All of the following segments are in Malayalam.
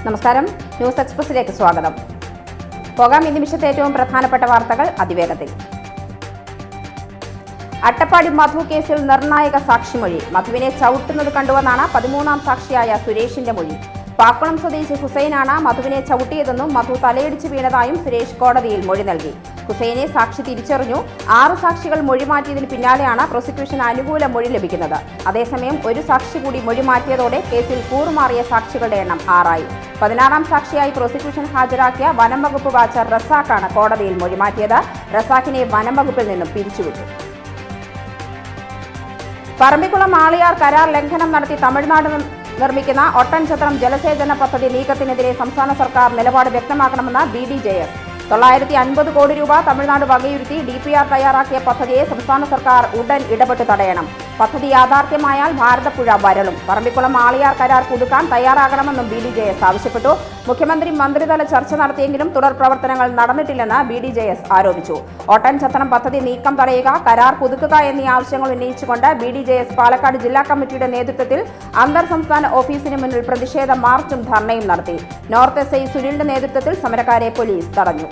നമസ്കാരം ന്യൂസ് എക്സ്പ്രസിലേക്ക് സ്വാഗതം പോകാം ഈ നിമിഷത്തെ ഏറ്റവും പ്രധാനപ്പെട്ട വാർത്തകൾ അതിവേഗത്തിൽ അട്ടപ്പാടി മധു കേസിൽ നിർണായക സാക്ഷിമൊഴി മധുവിനെ ചവിട്ടുന്നത് കണ്ടുവെന്നാണ് പതിമൂന്നാം സാക്ഷിയായ സുരേഷിന്റെ മൊഴി പാക്കുളം സ്വദേശി ഹുസൈനാണ് മധുവിനെ ചവിട്ടിയതെന്നും മധു തലയിടിച്ച് വീണതായും സുരേഷ് കോടതിയിൽ മൊഴി നൽകി ഹുസൈനെ സാക്ഷി തിരിച്ചറിഞ്ഞു ആറ് സാക്ഷികൾ മൊഴി മാറ്റിയതിന് പിന്നാലെയാണ് പ്രോസിക്യൂഷൻ അനുകൂല മൊഴി ലഭിക്കുന്നത് അതേസമയം ഒരു സാക്ഷി കൂടി മൊഴി മാറ്റിയതോടെ കേസിൽ കൂറുമാറിയ സാക്ഷികളുടെ എണ്ണം ആറായി പതിനാറാം സാക്ഷിയായി പ്രോസിക്യൂഷൻ ഹാജരാക്കിയ വനം വകുപ്പ് വാച്ചർ റസാഖാണ് കോടതിയിൽ മൊഴി മാറ്റിയത് റസാഖിനെ വനം വകുപ്പിൽ നിന്നും പിരിച്ചുവിട്ടു പറമ്പിക്കുളം ആളിയാർ കരാർ ലംഘനം നടത്തി തമിഴ്നാട് നി- നിർമ്മിക്കുന്ന ഒട്ടൻചത്രം ജലസേചന പദ്ധതി നീക്കത്തിനെതിരെ സംസ്ഥാന സർക്കാർ നിലപാട് വ്യക്തമാക്കണമെന്ന് ബി ഡി ജെ എസ് തൊള്ളായിരത്തി അൻപത് കോടി രൂപ തമിഴ്നാട് വകയിരുത്തി ഡി പി ആർ തയ്യാറാക്കിയ പദ്ധതിയെ സംസ്ഥാന സർക്കാർ ഉടൻ ഇടപെട്ട് തടയണം പദ്ധതി യാഥാർത്ഥ്യമായാൽ ഭാരതപ്പുഴ വരളും പറമ്പിക്കുളം ആളിയാർ കരാർ പുതുക്കാൻ തയ്യാറാകണമെന്നും ബി ഡി ജെ എസ് ആവശ്യപ്പെട്ടു മുഖ്യമന്ത്രി മന്ത്രിതല ചർച്ച നടത്തിയെങ്കിലും തുടർ പ്രവർത്തനങ്ങൾ നടന്നിട്ടില്ലെന്ന് ബി ഡി ജെ എസ് ആരോപിച്ചു ഓട്ടൻ ചത്തനം പദ്ധതി നീക്കം തടയുക കരാർ പുതുക്കുക എന്നീ ആവശ്യങ്ങൾ ഉന്നയിച്ചുകൊണ്ട് B D J S Palakkad ജില്ലാ കമ്മിറ്റിയുടെ നേതൃത്വത്തിൽ അന്തർ സംസ്ഥാന ഓഫീസിന് മുന്നിൽ പ്രതിഷേധ മാർച്ചും ധർണയും നടത്തി നോർത്ത് എസ് ഐ സുനിലിന്റെ നേതൃത്വത്തിൽ സമരക്കാരെ പോലീസ് തടഞ്ഞു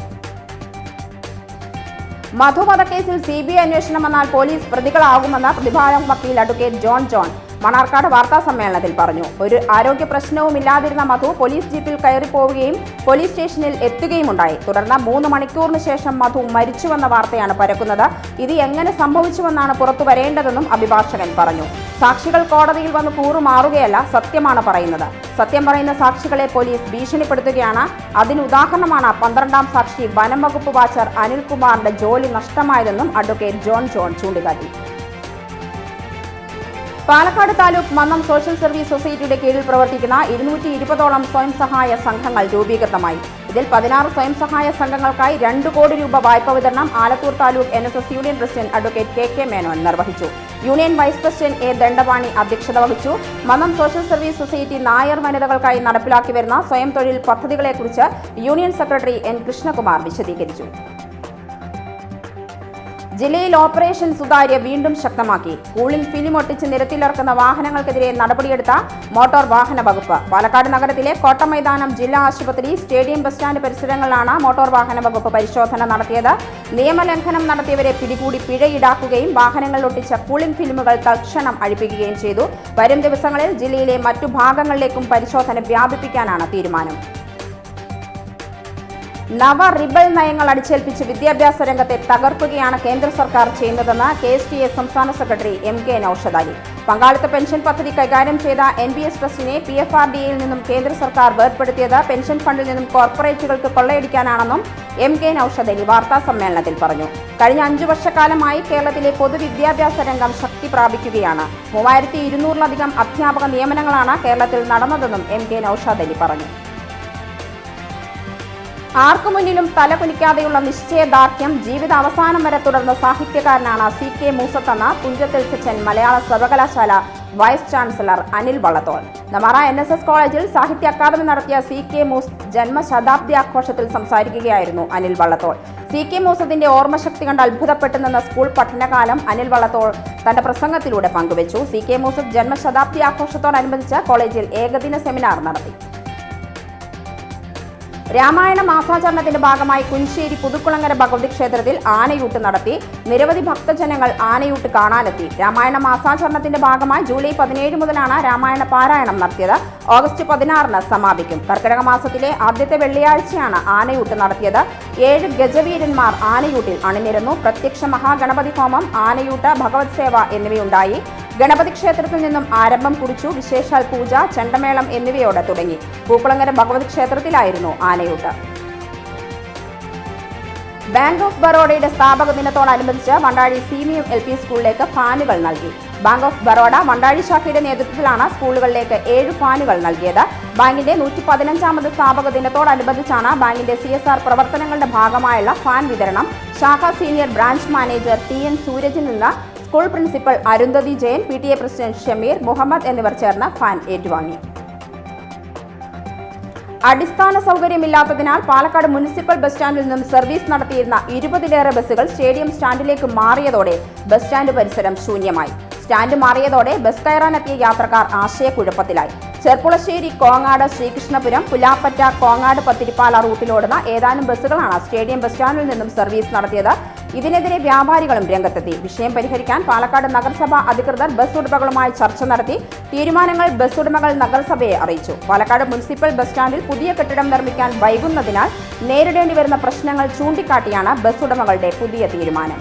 മധു വധക്കേസിൽ സി ബി ഐ അന്വേഷണം വന്നാൽ പോലീസ് പ്രതികളാകുമെന്ന് പ്രതിഭാരം വക്കീൽ അഡ്വക്കേറ്റ് ജോൺ ജോൺ മണാർക്കാട് വാർത്താ സമ്മേളനത്തിൽ പറഞ്ഞു ഒരു ആരോഗ്യ പ്രശ്നവും ഇല്ലാതിരുന്ന മധു പോലീസ് ജീപ്പിൽ കയറിപ്പോവുകയും പോലീസ് സ്റ്റേഷനിൽ എത്തുകയും ഉണ്ടായി തുടർന്ന് മൂന്ന് മണിക്കൂറിന് ശേഷം മധു മരിച്ചുവെന്ന വാർത്തയാണ് പരക്കുന്നത് ഇത് എങ്ങനെ സംഭവിച്ചുവെന്നാണ് പുറത്തു വരേണ്ടതെന്നും അഭിഭാഷകൻ പറഞ്ഞു സാക്ഷികൾ കോടതിയിൽ വന്ന് കൂറുമാറുകയല്ല സത്യമാണ് പറയുന്നത് സത്യം പറയുന്ന സാക്ഷികളെ പോലീസ് ഭീഷണിപ്പെടുത്തുകയാണ് അതിന് ഉദാഹരണമാണ് പന്ത്രണ്ടാം സാക്ഷി വനം വകുപ്പ് വാച്ചർ അനിൽകുമാറിന്റെ ജോലി നഷ്ടമായതെന്നും അഡ്വക്കേറ്റ് ജോൺ ജോൺ ചൂണ്ടിക്കാട്ടി പാലക്കാട് താലൂക്ക് മന്നം സോഷ്യൽ സർവീസ് സൊസൈറ്റിയുടെ കീഴിൽ പ്രവർത്തിക്കുന്ന ഇരുന്നൂറ്റി ഇരുപതോളം സ്വയം സഹായ സംഘങ്ങൾ രൂപീകൃതമായി ഇതിൽ പതിനാറ് സ്വയം സഹായ സംഘങ്ങൾക്കായി രണ്ട് കോടി രൂപ വായ്പ വിതരണം Alathur taluk N S S union president advocate K K Menon നിർവഹിച്ചു union vice president A Dandapani അധ്യക്ഷത വഹിച്ചു Mannam social service society Nair വനിതകൾക്കായി നടപ്പിലാക്കി വരുന്ന സ്വയം തൊഴിൽ പദ്ധതികളെക്കുറിച്ച് യൂണിയൻ സെക്രട്ടറി എൻ കൃഷ്ണകുമാർ വിശദീകരിച്ചു ജില്ലയിൽ ഓപ്പറേഷൻ സുതാര്യ വീണ്ടും ശക്തമാക്കി സ്കൂളിൽ ഫിലിം ഒട്ടിച്ച് നിരത്തിലിറക്കുന്ന വാഹനങ്ങൾക്കെതിരെ നടപടിയെടുത്ത മോട്ടോർ വാഹന വകുപ്പ് പാലക്കാട് നഗരത്തിലെ കോട്ടമൈതാനം ജില്ലാ ആശുപത്രി സ്റ്റേഡിയം ബസ് സ്റ്റാൻഡ് പരിസരങ്ങളിലാണ് മോട്ടോർ വാഹന വകുപ്പ് പരിശോധന നടത്തിയത് നിയമലംഘനം നടത്തിയവരെ പിടികൂടി പിഴ ഈടാക്കുകയും വാഹനങ്ങളിൽ ഒട്ടിച്ച കൂളിംഗ് ഫിലിമുകൾ തൽക്ഷണം അഴിപ്പിക്കുകയും ചെയ്തു വരും ദിവസങ്ങളിൽ ജില്ലയിലെ മറ്റു ഭാഗങ്ങളിലേക്കും പരിശോധന വ്യാപിപ്പിക്കാനാണ് തീരുമാനം നവ റിബൽ നയങ്ങൾ അടിച്ചേൽപ്പിച്ച് വിദ്യാഭ്യാസ രംഗത്തെ തകർക്കുകയാണ് കേന്ദ്ര സർക്കാർ ചെയ്യുന്നതെന്ന് കെ എസ് ടി എസ് സംസ്ഥാന secretary M K Naushad Ali പങ്കാളിത്ത പെൻഷൻ പദ്ധതി കൈകാര്യം ചെയ്ത എൻ ബി എസ് ട്രസ്റ്റിനെ പി എഫ് ആർ ഡിയിൽ നിന്നും കേന്ദ്ര സർക്കാർ വേർപ്പെടുത്തിയത് പെൻഷൻ ഫണ്ടിൽ നിന്നും കോർപ്പറേറ്റുകൾക്ക് കൊള്ളയടിക്കാനാണെന്നും എം കെ നൌഷദ് അലി വാർത്താ സമ്മേളനത്തിൽ പറഞ്ഞു കഴിഞ്ഞ അഞ്ചു വർഷക്കാലമായി കേരളത്തിലെ പൊതുവിദ്യാഭ്യാസ രംഗം ശക്തി പ്രാപിക്കുകയാണ് മൂവായിരത്തി ഇരുന്നൂറിലധികം അധ്യാപക നിയമനങ്ങളാണ് കേരളത്തിൽ നടന്നതെന്നും എം കെ നൌഷാദ് അലി പറഞ്ഞു ആർക്കു മുന്നിലും തലകുനിക്കാതെയുള്ള നിശ്ചയദാർഢ്യം ജീവിത അവസാനം വരെ തുടർന്ന സാഹിത്യകാരനാണ് സി കെ മൂസത്തെന്ന തുഞ്ചത്തിൽ കിച്ചൻ മലയാള സർവകലാശാല വൈസ് ചാൻസലർ അനിൽ വള്ളത്തോൾ നമാറ എൻ എസ് എസ് കോളേജിൽ സാഹിത്യ അക്കാദമി നടത്തിയ സി കെ മൂസ് ജന്മശതാബ്ദി ആഘോഷത്തിൽ സംസാരിക്കുകയായിരുന്നു അനിൽ വള്ളത്തോൾ സി കെ മൂസത്തിന്റെ ഓർമ്മശക്തി കണ്ട് അത്ഭുതപ്പെട്ടു നിന്ന സ്കൂൾ പഠനകാലം അനിൽ വള്ളത്തോൾ തന്റെ പ്രസംഗത്തിലൂടെ പങ്കുവച്ചു സി കെ മൂസഫ് ജന്മശതാബ്ദി ആഘോഷത്തോടനുബന്ധിച്ച് കോളേജിൽ ഏകദിന സെമിനാർ നടത്തി രാമായണ മാസാചരണത്തിന്റെ ഭാഗമായി കുഞ്ചേരി പുതുക്കുളങ്ങര ഭഗവതി ക്ഷേത്രത്തിൽ ആനയൂട്ട് നടത്തി നിരവധി ഭക്തജനങ്ങൾ ആനയൂട്ട് കാണാനെത്തി രാമായണ മാസാചരണത്തിന്റെ ഭാഗമായി ജൂലൈ പതിനേഴ് മുതലാണ് രാമായണ പാരായണം നടത്തിയത് ഓഗസ്റ്റ് പതിനാറിന് സമാപിക്കും കർക്കിടക മാസത്തിലെ ആദ്യത്തെ വെള്ളിയാഴ്ചയാണ് ആനയൂട്ട് നടത്തിയത് ഏഴ് ഗജവീരന്മാർ ആനയൂട്ടിൽ അണിനിരന്നു പ്രത്യക്ഷ മഹാഗണപതി ഹോമം ആനയൂട്ട് ഭഗവത് സേവ എന്നിവയുണ്ടായി ഗണപതി ക്ഷേത്രത്തിൽ നിന്നും ആരംഭം കുറിച്ചു വിശേഷാൽ പൂജ ചെണ്ടമേളം എന്നിവയോടെ തുടങ്ങി പൂക്കുളങ്ങര ഭഗവതി ക്ഷേത്രത്തിലായിരുന്നു ആനയൂട്ട് ബാങ്ക് ഓഫ് ബറോഡയുടെ സ്ഥാപക ദിനത്തോടനുബന്ധിച്ച് മണ്ടാഴി സീമിയം എൽ പി സ്കൂളിലേക്ക് ഫാനുകൾ നൽകി ബാങ്ക് ഓഫ് ബറോഡ മണ്ടാഴി ശാഖയുടെ നേതൃത്വത്തിലാണ് സ്കൂളുകളിലേക്ക് ഏഴ് ഫാനുകൾ നൽകിയത് ബാങ്കിന്റെ നൂറ്റി പതിനഞ്ചാമത് സ്ഥാപക ദിനത്തോടനുബന്ധിച്ചാണ് ബാങ്കിന്റെ സി എസ് ആർ പ്രവർത്തനങ്ങളുടെ ഭാഗമായുള്ള ഫാൻ വിതരണം ശാഖ senior branch manager T N സൂരജിൽ നിന്ന് school principal Arundhati Jayan P T A president Shameer Muhammad എന്നിവർ ചേർന്ന് ഫാൻ ഏറ്റുവാങ്ങി അടിസ്ഥാന സൗകര്യമില്ലാത്തതിനാൽ പാലക്കാട് മുനിസിപ്പൽ ബസ് സ്റ്റാൻഡിൽ നിന്നും സർവീസ് നടത്തിയിരുന്ന ഇരുപതിലേറെ ബസ്സുകൾ സ്റ്റേഡിയം സ്റ്റാൻഡിലേക്ക് മാറിയതോടെ ബസ് സ്റ്റാൻഡ് പരിസരം ശൂന്യമായി സ്റ്റാൻഡ് മാറിയതോടെ ബസ് കയറാനെത്തിയ യാത്രക്കാർ ആശയക്കുഴപ്പത്തിലായി ചെർപ്പുളശ്ശേരി കോങ്ങാട് ശ്രീകൃഷ്ണപുരം പുലാപ്പറ്റ കോങ്ങാട് പത്തിരിപ്പാല റൂട്ടിലോടുന്ന ഏതാനും ബസ്സുകളാണ് സ്റ്റേഡിയം ബസ് സ്റ്റാൻഡിൽ നിന്നും സർവീസ് നടത്തിയത് ഇതിനെതിരെ വ്യാപാരികളും രംഗത്തെത്തി വിഷയം പരിഹരിക്കാൻ പാലക്കാട് നഗരസഭ അധികൃതർ ബസ് ഉടമകളുമായി ചർച്ച നടത്തി തീരുമാനങ്ങൾ ബസ് ഉടമകൾ നഗരസഭയെ അറിയിച്ചു പാലക്കാട് മുനിസിപ്പൽ ബസ് സ്റ്റാൻഡിൽ പുതിയ കെട്ടിടം നിർമ്മിക്കാൻ വൈകുന്നതിനാൽ നേരിടേണ്ടി വരുന്ന പ്രശ്നങ്ങൾ ചൂണ്ടിക്കാട്ടിയാണ് ബസ് ഉടമകളുടെ പുതിയ തീരുമാനം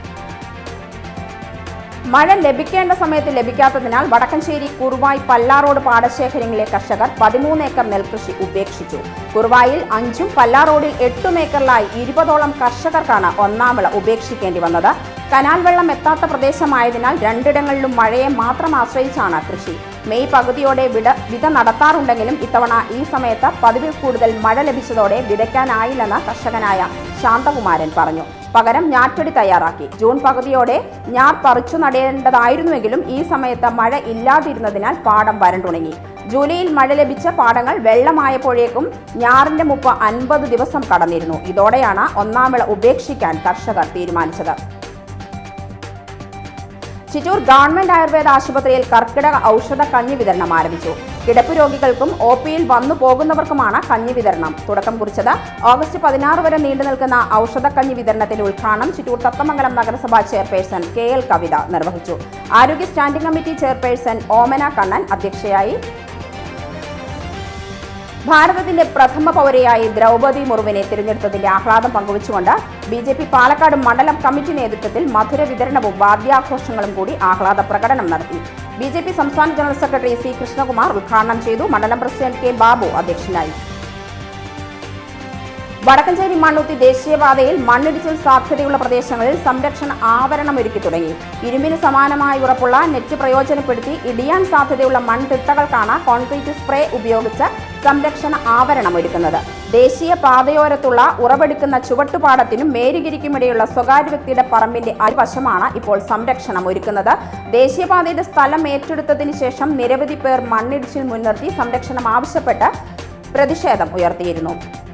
മഴ ലഭിക്കേണ്ട സമയത്ത് ലഭിക്കാത്തതിനാൽ വടക്കഞ്ചേരി കുറുവായി പല്ലാറോഡ് പാടശേഖരങ്ങളിലെ കർഷകർ പതിമൂന്ന് ഏക്കർ നെൽകൃഷി ഉപേക്ഷിച്ചു കുറുവായിൽ അഞ്ചും പല്ലാറോഡിൽ എട്ടും ഏക്കറിലായി ഇരുപതോളം കർഷകർക്കാണ് ഒന്നാം വിള ഉപേക്ഷിക്കേണ്ടി വന്നത് കനാൽ വെള്ളം എത്താത്ത പ്രദേശമായതിനാൽ രണ്ടിടങ്ങളിലും മഴയെ മാത്രം ആശ്രയിച്ചാണ് കൃഷി മെയ് പകുതിയോടെ വിട വിത നടത്താറുണ്ടെങ്കിലും ഇത്തവണ ഈ സമയത്ത് പതിവിൽ കൂടുതൽ മഴ ലഭിച്ചതോടെ വിതയ്ക്കാനായില്ലെന്ന് കർഷകനായ ശാന്തകുമാരൻ പറഞ്ഞു പകരം ഞാറ്റൊടി തയ്യാറാക്കി ജൂൺ പകുതിയോടെ ഞാർ പറിച്ചു നടേണ്ടതായിരുന്നുവെങ്കിലും ഈ സമയത്ത് മഴ ഇല്ലാതിരുന്നതിനാൽ പാടം വരണ്ടുണങ്ങി ജൂലൈയിൽ മഴ ലഭിച്ച പാടങ്ങൾ വെള്ളമായപ്പോഴേക്കും ഞാറിന്റെ മുപ്പ് അൻപത് ദിവസം കടന്നിരുന്നു ഇതോടെയാണ് ഒന്നാം വിള ഉപേക്ഷിക്കാൻ കർഷകർ തീരുമാനിച്ചത് ചിറ്റൂർ ഗവൺമെന്റ് ആയുർവേദ ആശുപത്രിയിൽ കർക്കിടക ഔഷധ കഞ്ഞി വിതരണം ആരംഭിച്ചു കിടപ്പ് രോഗികൾക്കും ഒ പിയിൽ വന്നു പോകുന്നവർക്കുമാണ് കഞ്ഞി വിതരണം തുടക്കം കുറിച്ചത് ഓഗസ്റ്റ് പതിനാറ് വരെ നീണ്ടു നിൽക്കുന്ന ഔഷധക്കഞ്ഞി വിതരണത്തിന്റെ ഉദ്ഘാടനം ചിറ്റൂർ തത്തമംഗലം നഗരസഭാ ചെയർപേഴ്സൺ കെ എൽ കവിത നിർവഹിച്ചു ആരോഗ്യ standing committee chairperson Omana Kannan അധ്യക്ഷയായി ഭാരതത്തിന്റെ പ്രഥമ പൗരയായി ദ്രൗപദി മുർമുവിനെ തിരഞ്ഞെടുത്തതിന്റെ ആഹ്ലാദം പങ്കുവച്ചുകൊണ്ട് ബി ജെ പി പാലക്കാട് മണ്ഡലം കമ്മിറ്റി നേതൃത്വത്തിൽ മധുര വിതരണവും വാദ്യാഘോഷങ്ങളും കൂടി ആഹ്ലാദ പ്രകടനം നടത്തി ബി ജെ പി സംസ്ഥാന ജനറൽ സെക്രട്ടറി സി കൃഷ്ണകുമാർ ഉദ്ഘാടനം ചെയ്തു മണ്ഡലം പ്രസിഡന്റ് കെ ബാബു അധ്യക്ഷനായി വടക്കഞ്ചേരി മണ്ണുത്തി ദേശീയപാതയിൽ മണ്ണിടിച്ചിൽ സാധ്യതയുള്ള പ്രദേശങ്ങളിൽ സംരക്ഷണ ആവരണം ഒരുക്കി തുടങ്ങി ഇരുമ്പിന് സമാനമായി ഉറപ്പുള്ള നെറ്റ് പ്രയോജനപ്പെടുത്തി ഇടിയാൻ സാധ്യതയുള്ള മൺതിട്ടകൾക്കാണ് കോൺക്രീറ്റ് സ്പ്രേ ഉപയോഗിച്ച് സംരക്ഷണ ആവരണം ഒരുക്കുന്നത് ദേശീയ പാതയോരത്തുള്ള ഉറവെടുക്കുന്ന ചുവട്ടുപാടത്തിനും മേരിഗിരിക്കുമിടയുള്ള സ്വകാര്യ വ്യക്തിയുടെ പറമ്പിന്റെ അടിവശമാണ് ഇപ്പോൾ സംരക്ഷണം ഒരുക്കുന്നത് ദേശീയപാതയുടെ സ്ഥലം ഏറ്റെടുത്തതിന് ശേഷം നിരവധി പേർ മണ്ണിടിച്ചിൽ മുൻനിർത്തി സംരക്ഷണം ആവശ്യപ്പെട്ട് പ്രതിഷേധം ഉയർത്തിയിരുന്നു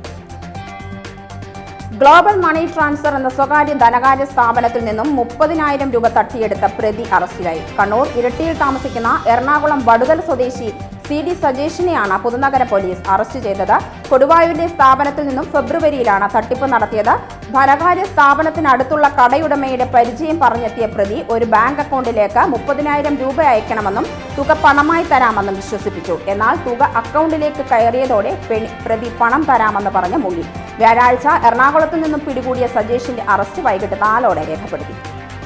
ഗ്ലോബൽ മണി ട്രാൻസ്ഫർ എന്ന സ്വകാര്യ ധനകാര്യ സ്ഥാപനത്തിൽ നിന്നും മുപ്പതിനായിരം രൂപ തട്ടിയെടുത്ത പ്രതി അറസ്റ്റിലായി കണ്ണൂർ ഇരട്ടിയിൽ താമസിക്കുന്ന എറണാകുളം വടുതൽ സ്വദേശി സി ഡി സജേഷിനെയാണ് പുതുനഗര പോലീസ് അറസ്റ്റ് ചെയ്തത് കൊടുവായൂരിലെ സ്ഥാപനത്തിൽ നിന്നും ഫെബ്രുവരിയിലാണ് തട്ടിപ്പ് നടത്തിയത് ധനകാര്യ സ്ഥാപനത്തിനടുത്തുള്ള കടയുടമയുടെ പരിചയം പറഞ്ഞെത്തിയ പ്രതി ഒരു ബാങ്ക് അക്കൗണ്ടിലേക്ക് മുപ്പതിനായിരം രൂപ അയക്കണമെന്നും തുക പണമായി തരാമെന്നും വിശ്വസിപ്പിച്ചു എന്നാൽ തുക അക്കൗണ്ടിലേക്ക് കയറിയതോടെ പെണി- പ്രതി പണം തരാമെന്ന് പറഞ്ഞ് മുങ്ങി വ്യാഴാഴ്ച എറണാകുളത്ത് നിന്നും പിടികൂടിയ സജേഷിന്റെ അറസ്റ്റ് വൈകിട്ട് നാലോടെ രേഖപ്പെടുത്തി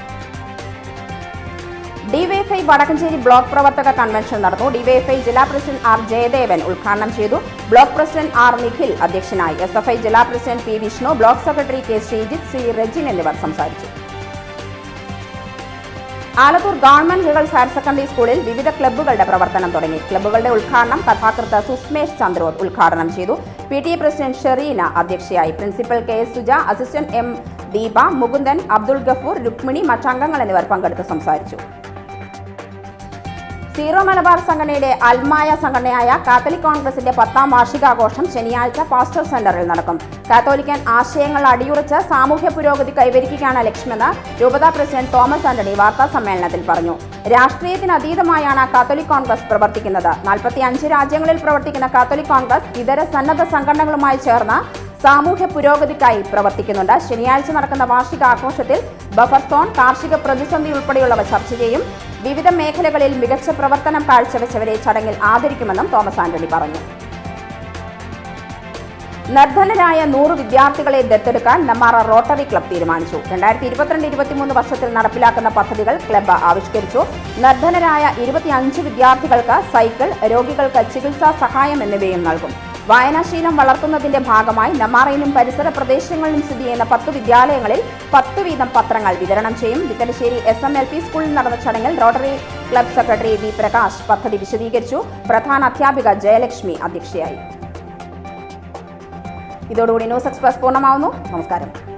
ഡിവൈഎഫ്ഐ വടക്കഞ്ചേരി ബ്ലോക്ക് പ്രവർത്തക കൺവെൻഷൻ നടന്നു ഡിവൈഎഫ്ഐ ജില്ലാ പ്രസിഡന്റ് ആർ ജയദേവൻ ഉദ്ഘാടനം ചെയ്തു ബ്ലോക്ക് പ്രസിഡന്റ് ആർ നിഖിൽ അധ്യക്ഷനായി എസ് എഫ് ഐ ജില്ലാ president P Vishnu block secretary K Sreejith C Rejin എന്നിവർ സംസാരിച്ചു Alathur government girls higher secondary സ്കൂളിൽ വിവിധ ക്ലബ്ബുകളുടെ പ്രവർത്തനം തുടങ്ങി ക്ലബ്ബുകളുടെ ഉദ്ഘാടനം കഥാകൃത്ത് സുസ്മേഷ് ചന്ദ്രോത്ത് ഉദ്ഘാടനം ചെയ്തു P T A president Shereena അധ്യക്ഷയായി principal K S Suja assistant M Deepa Mukundan Abdul Gafoor Rukmini മറ്റംഗങ്ങൾ എന്നിവർ പങ്കെടുത്ത് സംസാരിച്ചു സീറോ മലബാർ സംഘടനയുടെ അൽമായ സംഘടനയായ കാത്തലിക് കോൺഗ്രസിന്റെ പത്താം വാർഷികാഘോഷം ശനിയാഴ്ച പാസ്റ്റർ സെന്ററിൽ നടക്കും കാത്തോലിക്കൻ ആശയങ്ങൾ അടിയുറച്ച് സാമൂഹ്യ പുരോഗതി കൈവരിക്കുകയാണ് ലക്ഷ്യമെന്ന് രൂപതാ പ്രസിഡന്റ് തോമസ് ആന്റണി വാർത്താ സമ്മേളനത്തിൽ പറഞ്ഞു രാഷ്ട്രീയത്തിന് അതീതമായാണ് കാത്തോലിക് കോൺഗ്രസ് പ്രവർത്തിക്കുന്നത് നാൽപ്പത്തി അഞ്ച് രാജ്യങ്ങളിൽ പ്രവർത്തിക്കുന്ന കാത്തോലിക് കോൺഗ്രസ് ഇതര സന്നദ്ധ സംഘടനകളുമായി ചേർന്ന് സാമൂഹ്യ പുരോഗതിക്കായി പ്രവർത്തിക്കുന്നുണ്ട് ശനിയാഴ്ച നടക്കുന്ന വാർഷികാഘോഷത്തിൽ ബഫർ സോൺ കാർഷിക പ്രതിസന്ധി ഉൾപ്പെടെയുള്ളവ ചർച്ച ചെയ്യും വിവിധ മേഖലകളിൽ മികച്ച പ്രവർത്തനം കാഴ്ചവെച്ചവരെ ചടങ്ങിൽ ആദരിക്കുമെന്നും തോമസ് ആന്റണി പറഞ്ഞു നിർധനരായ നൂറ് വിദ്യാർത്ഥികളെ ദത്തെടുക്കാൻ നെമ്മാറ റോട്ടറി ക്ലബ് തീരുമാനിച്ചു രണ്ടായിരത്തി ഇരുപത്തിരണ്ട് ഇരുപത്തിമൂന്ന് വർഷത്തിൽ നടപ്പിലാക്കുന്ന പദ്ധതികൾ ക്ലബ്ബ് ആവിഷ്കരിച്ചു നിർധനരായ ഇരുപത്തിയഞ്ച് വിദ്യാർത്ഥികൾക്ക് സൈക്കിൾ രോഗികൾക്ക് ചികിത്സാ സഹായം എന്നിവയും നൽകും വായനാശീലം വളർത്തുന്നതിന്റെ ഭാഗമായി നെമ്മാറയിലും പരിസര പ്രദേശങ്ങളിലും സ്ഥിതി ചെയ്യുന്ന പത്ത് വിദ്യാലയങ്ങളിൽ പത്ത് വീതം പത്രങ്ങൾ വിതരണം ചെയ്യും Vithalasseri S M L P സ്കൂളിൽ നടന്ന ചടങ്ങിൽ rotary club secretary V Prakash പദ്ധതി വിശദീകരിച്ചു പ്രധാന അധ്യാപിക ജയലക്ഷ്മി അധ്യക്ഷയായി ഇതോടുകൂടി ന്യൂസ് എക്സ്പ്രസ് പൂർണ്ണമാവുന്നു നമസ്കാരം